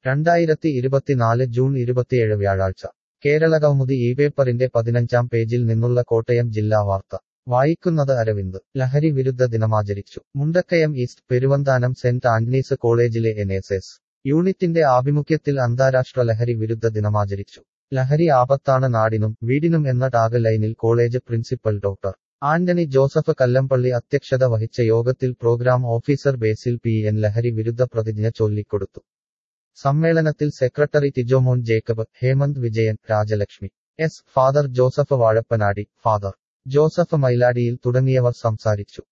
രണ്ടായിരത്തി ഇരുപത്തിനാല് ജൂൺ ഇരുപത്തിയേഴ് വ്യാഴാഴ്ച കേരളകൗമുദി ഈ പേപ്പറിന്റെ പതിനഞ്ചാം പേജിൽ നിന്നുള്ള കോട്ടയം ജില്ലാ വാർത്ത വായിക്കുന്നത് അരവിന്ദ് ലഹരി വിരുദ്ധ ദിനമാചരിച്ചു Mundakayam east Peruvanthanam Saint Antony's കോളേജിലെ എൻ എസ് എസ് യൂണിറ്റിന്റെ ആഭിമുഖ്യത്തിൽ അന്താരാഷ്ട്ര ലഹരി വിരുദ്ധ ദിനമാചരിച്ചു ലഹരി ആപത്താണ് നാടിനും വീടിനും എന്ന ടാഗ് ലൈനിൽ college principal doctor Antony Joseph Kallampally അധ്യക്ഷത വഹിച്ച യോഗത്തിൽ programme officer Basil P N ലഹരി വിരുദ്ധ പ്രതിജ്ഞ ചൊല്ലിക്കൊടുത്തു സമ്മേളനത്തിൽ secretary Thijomon Jacob Hemanth Vijayan Rajalakshmi S father Joseph Vazhappanadi father Joseph Mailadiyil തുടങ്ങിയവർ സംസാരിച്ചു